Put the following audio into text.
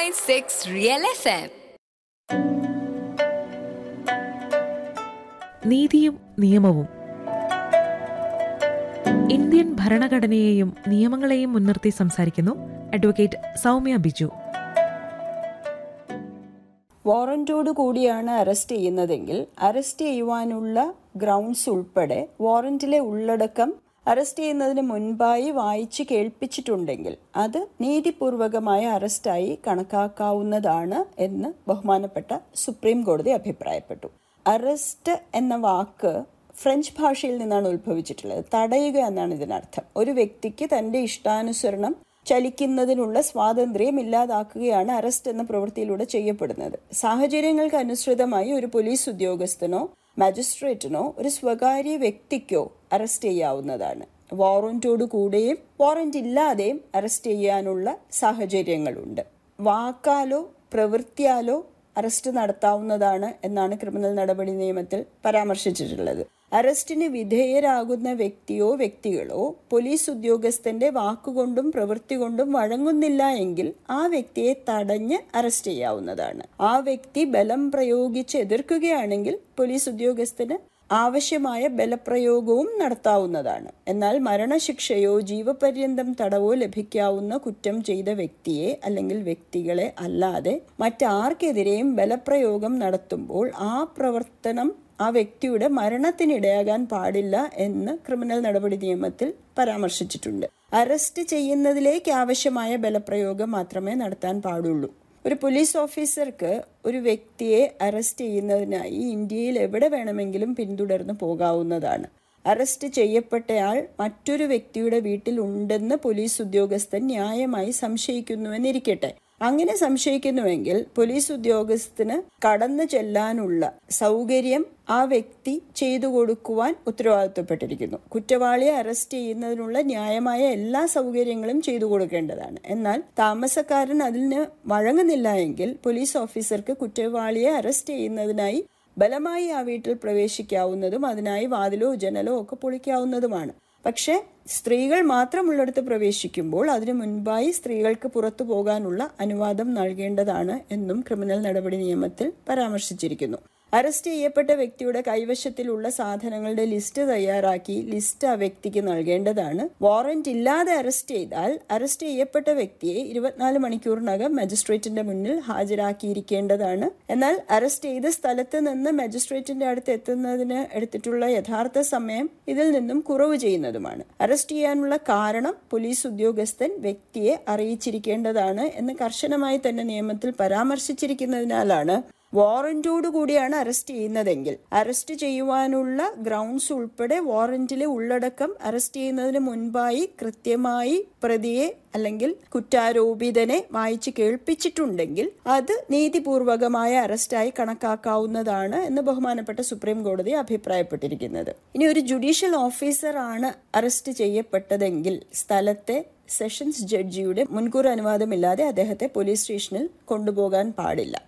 90.6 Real FM. നീതിയും നിയമവും Indian ഭരണഘടനയെയും നിയമങ്ങളെയും മുൻനിർത്തി സംസാരിക്കുന്നു അഡ്വക്കേറ്റ് സൗമ്യ ബിജു വാറന്റോട് കൂടിയാണ് അറസ്റ്റ് ചെയ്യുന്നതെങ്കിൽ അറസ്റ്റ് ചെയ്യുവാനുള്ള ഗ്രൗണ്ട്സ് ഉൾപ്പെടെ വാറന്റിലെ ഉള്ളടക്കം അറസ്റ്റ് ചെയ്യുന്നതിന് മുൻപായി വായിച്ച് കേൾപ്പിച്ചിട്ടുണ്ടെങ്കിൽ അത് നീതിപൂർവകമായ അറസ്റ്റായി കണക്കാക്കാവുന്നതാണ് എന്ന് ബഹുമാനപ്പെട്ട സുപ്രീം കോടതി അഭിപ്രായപ്പെട്ടു അറസ്റ്റ് എന്ന വാക്ക് ഫ്രഞ്ച് ഭാഷയിൽ നിന്നാണ് ഉത്ഭവിച്ചിട്ടുള്ളത് തടയുക എന്നാണ് ഇതിനർത്ഥം ഒരു വ്യക്തിക്ക് തന്റെ ഇഷ്ടാനുസരണം ചലിക്കുന്നതിനുള്ള സ്വാതന്ത്ര്യം ഇല്ലാതാക്കുകയാണ് അറസ്റ്റ് എന്ന പ്രവൃത്തിയിലൂടെ ചെയ്യപ്പെടുന്നത് സാഹചര്യങ്ങൾക്ക് അനുസൃതമായി ഒരു പോലീസ് ഉദ്യോഗസ്ഥനോ മജിസ്ട്രേറ്റിനോ ഒരു സ്വകാര്യ വ്യക്തിക്കോ അറസ്റ്റ് ചെയ്യാവുന്നതാണ് വാറന്റോട് കൂടെയും വാറന്റ് ഇല്ലാതെയും അറസ്റ്റ് ചെയ്യാനുള്ള സാഹചര്യങ്ങളുണ്ട് വാക്കാലോ പ്രവൃത്തിയാലോ അറസ്റ്റ് നടത്താവുന്നതാണ് എന്നാണ് ക്രിമിനൽ നടപടി നിയമത്തിൽ പരാമർശിച്ചിട്ടുള്ളത് അറസ്റ്റിന് വിധേയരാകുന്ന വ്യക്തിയോ വ്യക്തികളോ പോലീസ് ഉദ്യോഗസ്ഥന്റെ വാക്കുകൊണ്ടും പ്രവൃത്തി കൊണ്ടും വഴങ്ങുന്നില്ല എങ്കിൽ ആ വ്യക്തിയെ തടഞ്ഞ് അറസ്റ്റ് ചെയ്യാവുന്നതാണ് ആ വ്യക്തി ബലം പ്രയോഗിച്ച് എതിർക്കുകയാണെങ്കിൽ പോലീസ് ഉദ്യോഗസ്ഥന് ആവശ്യമായ ബലപ്രയോഗവും നടത്താവുന്നതാണ് എന്നാൽ മരണശിക്ഷയോ ജീവപര്യന്തം തടവോ ലഭിക്കാവുന്ന കുറ്റം ചെയ്ത വ്യക്തിയെ അല്ലെങ്കിൽ വ്യക്തികളെ അല്ലാതെ മറ്റാർക്കെതിരെയും ബലപ്രയോഗം നടത്തുമ്പോൾ ആ പ്രവർത്തനം ആ വ്യക്തിയുടെ മരണത്തിനിടയാകാൻ പാടില്ല എന്ന് ക്രിമിനൽ നടപടി നിയമത്തിൽ പരാമർശിച്ചിട്ടുണ്ട് അറസ്റ്റ് ചെയ്യുന്നതിലേക്ക് ആവശ്യമായ ബലപ്രയോഗം മാത്രമേ നടത്താൻ പാടുള്ളൂ ഒരു പോലീസ് ഓഫീസർക്ക് ഒരു വ്യക്തിയെ അറസ്റ്റ് ചെയ്യുന്നതിനായി ഇന്ത്യയിൽ എവിടെ വേണമെങ്കിലും പിന്തുടർന്ന് പോകാവുന്നതാണ് അറസ്റ്റ് ചെയ്യപ്പെട്ടയാൾ മറ്റൊരു വ്യക്തിയുടെ വീട്ടിൽ ഉണ്ടെന്ന് പോലീസ് ഉദ്യോഗസ്ഥൻ ന്യായമായി സംശയിക്കുന്നുവെന്നിരിക്കട്ടെ അങ്ങനെ സംശയിക്കുന്നുവെങ്കിൽ പോലീസ് ഉദ്യോഗസ്ഥന് കടന്നു ചെല്ലാനുള്ള സൗകര്യം ആ വ്യക്തി ചെയ്തു കൊടുക്കുവാൻ ഉത്തരവാദിത്വപ്പെട്ടിരിക്കുന്നു കുറ്റവാളിയെ അറസ്റ്റ് ചെയ്യുന്നതിനുള്ള ന്യായമായ എല്ലാ സൗകര്യങ്ങളും ചെയ്തു കൊടുക്കേണ്ടതാണ് എന്നാൽ താമസക്കാരൻ അതിന് വഴങ്ങുന്നില്ല എങ്കിൽ പോലീസ് ഓഫീസർക്ക് കുറ്റവാളിയെ അറസ്റ്റ് ചെയ്യുന്നതിനായി ബലമായി ആ വീട്ടിൽ പ്രവേശിക്കാവുന്നതും അതിനായി വാതിലോ ജനലോ ഒക്കെ പൊളിക്കാവുന്നതുമാണ് പക്ഷേ സ്ത്രീകൾ മാത്രമുള്ളിടത്ത് പ്രവേശിക്കുമ്പോൾ അതിനു മുൻപായി സ്ത്രീകൾക്ക് പുറത്തു പോകാനുള്ള അനുവാദം നൽകേണ്ടതാണ് എന്നും ക്രിമിനൽ നടപടി നിയമത്തിൽ പരാമർശിച്ചിരിക്കുന്നു അറസ്റ്റ് ചെയ്യപ്പെട്ട വ്യക്തിയുടെ കൈവശത്തിലുള്ള സാധനങ്ങളുടെ ലിസ്റ്റ് തയ്യാറാക്കി ലിസ്റ്റ് ആ വ്യക്തിക്ക് നൽകേണ്ടതാണ് വാറന്റ് ഇല്ലാതെ അറസ്റ്റ് ചെയ്താൽ അറസ്റ്റ് ചെയ്യപ്പെട്ട വ്യക്തിയെ ഇരുപത്തിനാല് മണിക്കൂറിനകം മജിസ്ട്രേറ്റിന്റെ മുന്നിൽ ഹാജരാക്കിയിരിക്കേണ്ടതാണ് എന്നാൽ അറസ്റ്റ് ചെയ്ത സ്ഥലത്ത് നിന്ന് മജിസ്ട്രേറ്റിന്റെ അടുത്ത് എത്തുന്നതിന് എടുത്തിട്ടുള്ള യഥാർത്ഥ സമയം ഇതിൽ നിന്നും കുറവ് ചെയ്യുന്നതുമാണ് അറസ്റ്റ് ചെയ്യാനുള്ള കാരണം പോലീസ് ഉദ്യോഗസ്ഥൻ വ്യക്തിയെ അറിയിച്ചിരിക്കേണ്ടതാണ് എന്ന് കർശനമായി തന്നെ നിയമത്തിൽ പരാമർശിച്ചിരിക്കുന്നതിനാലാണ് വാറന്റോട് കൂടിയാണ് അറസ്റ്റ് ചെയ്യുന്നതെങ്കിൽ അറസ്റ്റ് ചെയ്യുവാനുള്ള ഗ്രൗണ്ട്സ് ഉൾപ്പെടെ വാറന്റിലെ ഉള്ളടക്കം അറസ്റ്റ് ചെയ്യുന്നതിന് മുൻപായി കൃത്യമായി പ്രതിയെ അല്ലെങ്കിൽ കുറ്റാരോപിതനെ വായിച്ച് കേൾപ്പിച്ചിട്ടുണ്ടെങ്കിൽ അത് നീതിപൂർവകമായ അറസ്റ്റായി കണക്കാക്കാവുന്നതാണ് എന്ന് ബഹുമാനപ്പെട്ട സുപ്രീം കോടതി അഭിപ്രായപ്പെട്ടിരിക്കുന്നത് ഇനി ഒരു ജുഡീഷ്യൽ ഓഫീസർ ആണ് അറസ്റ്റ് ചെയ്യപ്പെട്ടതെങ്കിൽ സ്ഥലത്തെ സെഷൻസ് ജഡ്ജിയുടെ മുൻകൂർ അനുവാദമില്ലാതെ അദ്ദേഹത്തെ പോലീസ് സ്റ്റേഷനിൽ കൊണ്ടുപോകാൻ പാടില്ല